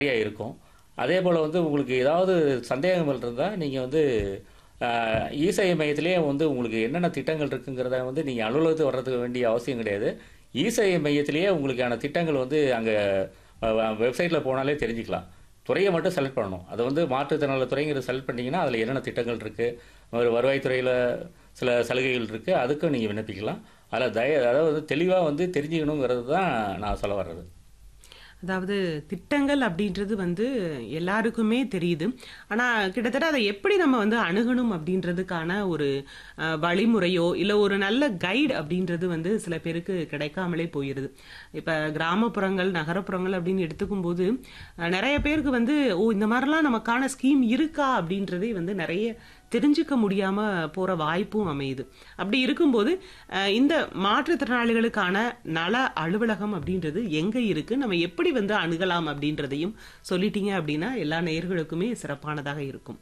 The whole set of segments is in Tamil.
நிறைய இருக்கும் அதே போல் வந்து உங்களுக்கு ஏதாவது சந்தேகங்கள் இருந்தால் நீங்கள் வந்து இசேவை மையத்திலேயே வந்து உங்களுக்கு என்னென்ன திட்டங்கள் இருக்குங்கிறத வந்து நீங்கள் அலுவலகத்துக்கு வர்றதுக்கு வேண்டிய அவசியம் கிடையாது இசேவை மையத்திலேயே உங்களுக்கான திட்டங்கள் வந்து அங்கே வெப்சைட்டில் போனாலே தெரிஞ்சுக்கலாம் துறையை மட்டும் செலக்ட் பண்ணணும் அது வந்து மாற்றுத்திறனாளி துறைங்கிறத செலக்ட் பண்ணிங்கன்னா அதில் என்னென்ன திட்டங்கள் இருக்குது ஒரு வருவாய்த்துறையில் சில சலுகைகள் இருக்குது அதுக்கும் நீங்கள் விண்ணப்பிக்கலாம் அதில் தய அதாவது வந்து தெளிவாக வந்து தெரிஞ்சுக்கணுங்கிறது தான் நான் சொல்ல வர்றது அதாவது திட்டங்கள் அப்படின்றது வந்து எல்லாருக்குமே தெரியுது ஆனால் கிட்டத்தட்ட அதை எப்படி நம்ம வந்து அணுகணும் அப்படின்றதுக்கான ஒரு அஹ், வழிமுறையோ இல்லை ஒரு நல்ல கைடு அப்படின்றது வந்து சில பேருக்கு கிடைக்காமலே போயிடுது இப்போ கிராமப்புறங்கள் நகரப்புறங்கள் அப்படின்னு எடுத்துக்கும் போது அஹ், நிறைய பேருக்கு வந்து ஓ இந்த மாதிரிலாம் நமக்கான ஸ்கீம் இருக்கா அப்படின்றதே வந்து நிறைய தெரிஞ்சுக்க முடியாம போற வாய்ப்பும் அமையுது அப்படி இருக்கும்போது அஹ், இந்த மாற்றுத்திறனாளிகளுக்கான நல அலுவலகம் அப்படின்றது எங்க இருக்கு நம்ம எப்படி வந்து அணுகலாம் அப்படின்றதையும் சொல்லிட்டீங்க அப்படின்னா எல்லா நேயர்களுக்குமே சிறப்பானதாக இருக்கும்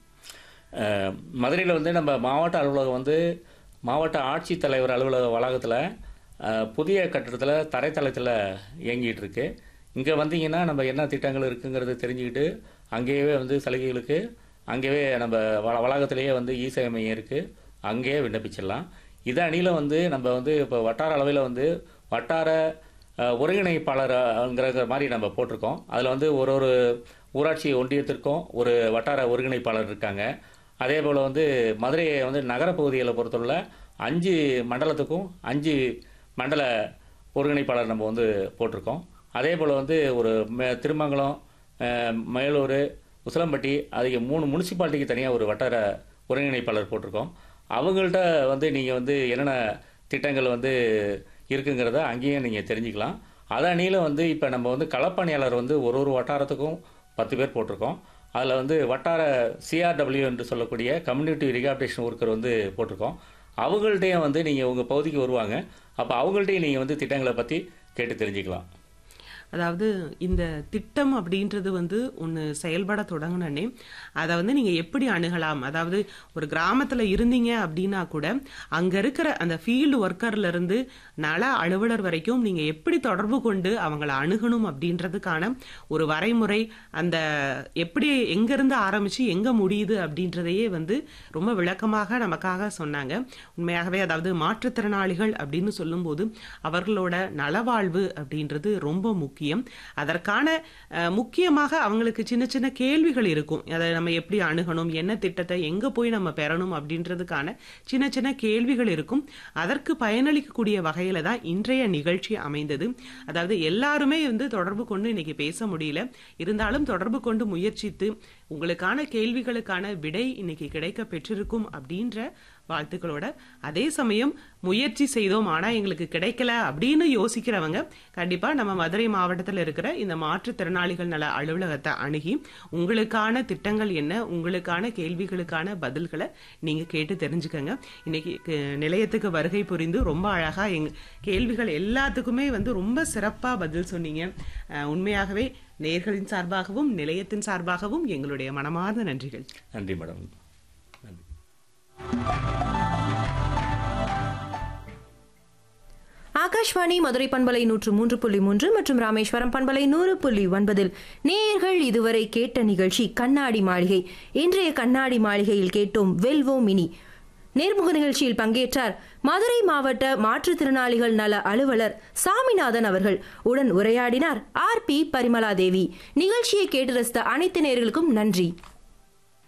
மதுரையில் வந்து நம்ம மாவட்ட அலுவலகம் வந்து மாவட்ட ஆட்சித்தலைவர் அலுவலக வளாகத்தில் அஹ், புதிய கட்டடத்தில் தரைத்தளத்தில் இயங்கிட்டு இருக்கு இங்கே வந்தீங்கன்னா நம்ம என்ன திட்டங்கள் இருக்குங்கிறது தெரிஞ்சுக்கிட்டு அங்கேயே வந்து சலுகைகளுக்கு அங்கேயே நம்ம வள வளாகத்திலேயே வந்து இ சேவை மையம் இருக்குது அங்கேயே விண்ணப்பிச்சிடலாம் இது அணியில் வந்து நம்ம வந்து இப்போ வட்டார அளவில் வந்து வட்டார அஹ், ஒருங்கிணைப்பாளர்ங்கிற மாதிரி நம்ம போட்டிருக்கோம் அதில் வந்து ஒரு ஒரு ஊராட்சி ஒன்றியத்திற்கும் ஒரு வட்டார ஒருங்கிணைப்பாளர் இருக்காங்க அதே போல் வந்து மதுரையை வந்து நகரப்பகுதிகளை பொறுத்தவரை அஞ்சு மண்டலத்துக்கும் அஞ்சு மண்டல ஒருங்கிணைப்பாளர் நம்ம வந்து போட்டிருக்கோம் அதே போல் வந்து ஒரு மே- திருமங்கலம் அஹ், மேலூர் உசிலம்பட்டி அதுக்கு மூணு முனிசிபாலிட்டிக்கு தனியாக ஒரு வட்டார ஒருங்கிணைப்பாளர் போட்டிருக்கோம் அவங்கள்ட்ட வந்து நீங்கள் வந்து என்னென்ன திட்டங்கள் வந்து இருக்குங்கிறத அங்கேயும் நீங்கள் தெரிஞ்சுக்கலாம் அதை அணியில் வந்து இப்போ நம்ம வந்து களப்பணியாளர் வந்து ஒரு ஒரு வட்டாரத்துக்கும் பத்து பேர் போட்டிருக்கோம் அதில் வந்து வட்டார சிஆர்டபிள்யூ என்று சொல்லக்கூடிய கம்யூனிட்டி ரிகாப்டேஷன் ஒர்க்கர் வந்து போட்டிருக்கோம் அவங்கள்ட்டையும் வந்து நீங்கள் உங்கள் பகுதிக்கு வருவாங்க அப்போ அவங்கள்ட்டையும் நீங்கள் வந்து திட்டங்களை பற்றி கேட்டு தெரிஞ்சுக்கலாம் அதாவது இந்த திட்டம் அப்படின்றது வந்து ஒன்று செயல்பட தொடங்கினே அதை வந்து நீங்கள் எப்படி அணுகலாம் அதாவது ஒரு கிராமத்தில் இருந்தீங்க அப்படின்னா கூட அங்கே இருக்கிற அந்த ஃபீல்டு ஒர்க்கர்லேருந்து நல அலுவலர் வரைக்கும் நீங்கள் எப்படி தொடர்பு கொண்டு அவங்கள அணுகணும் அப்படின்றதுக்கான ஒரு வரைமுறை அந்த எப்படி எங்கேருந்து ஆரம்பித்து எங்கே முடியுது அப்படின்றதையே வந்து ரொம்ப விளக்கமாக நமக்காக சொன்னாங்க உண்மையாகவே அதாவது மாற்றுத்திறனாளிகள் அப்படின்னு சொல்லும்போது அவர்களோட நலவாழ்வு அப்படின்றது ரொம்ப முக்கியம் அதற்கான அஹ், முக்கியமாக அவங்களுக்கு சின்ன சின்ன கேள்விகள் இருக்கும் அதை நம்ம எப்படி அணுகணும் என்ன திட்டத்தை எங்கே போய் நம்ம பெறணும் அப்படின்றதுக்கான சின்ன சின்ன கேள்விகள் இருக்கும் அதற்கு பயனளிக்கக்கூடிய வகையில தான் இன்றைய நிகழ்ச்சி அமைந்தது அதாவது எல்லாருமே வந்து தொடர்பு கொண்டு இன்னைக்கு பேச முடியல இருந்தாலும் தொடர்பு கொண்டு முயற்சித்து உங்களுக்கான கேள்விகளுக்கான விடை இன்னைக்கு கிடைக்க பெற்றிருக்கும் அப்படின்ற வாழ்த்துக்களோட அதே சமயம் முயற்சி செய்தோம் ஆனா எங்களுக்கு கிடைக்கல அப்படின்னு யோசிக்கிறவங்க கண்டிப்பா நம்ம மதுரை மாவட்டத்தில் இருக்கிற இந்த மாற்றுத்திறனாளிகள் நல அலுவலகத்தை அணுகி உங்களுக்கான திட்டங்கள் என்ன உங்களுக்கான கேள்விகளுக்கான பதில்களை நீங்க கேட்டு தெரிஞ்சுக்கங்க இன்னைக்கு கு- நிலையத்துக்கு வருகை புரிந்து ரொம்ப அழகா எங்க கேள்விகள் எல்லாத்துக்குமே வந்து ரொம்ப சிறப்பா பதில் சொன்னீங்க அஹ், உண்மையாகவே நேர்களின் சார்பாகவும் நிலையத்தின் சார்பாகவும் எங்களுடைய மனமார்ந்த நன்றிகள் நன்றி மேடம் நன்றி ஆகாஷ்வாணி மதுரை பண்பலை நூற்று மூன்று புள்ளி மூன்று மற்றும் ராமேஸ்வரம் பண்பலை நூறு புள்ளி ஒன்பதில் நேயர்கள் இதுவரை கேட்ட நிகழ்ச்சி கண்ணாடி மாளிகை இன்றைய கண்ணாடி மாளிகையில் கேட்டோம் வெல்வோம் இனி நேர்முக நிகழ்ச்சியில் பங்கேற்றார் மதுரை மாவட்ட மாற்றுத்திறனாளிகள் நல அலுவலர் சாமிநாதன் அவர்கள் உடன் உரையாடினார் ஆர் பி பரிமலாதேவி நிகழ்ச்சியை கேட்டு ரசித்த அனைத்து நேயர்களுக்கும் நன்றி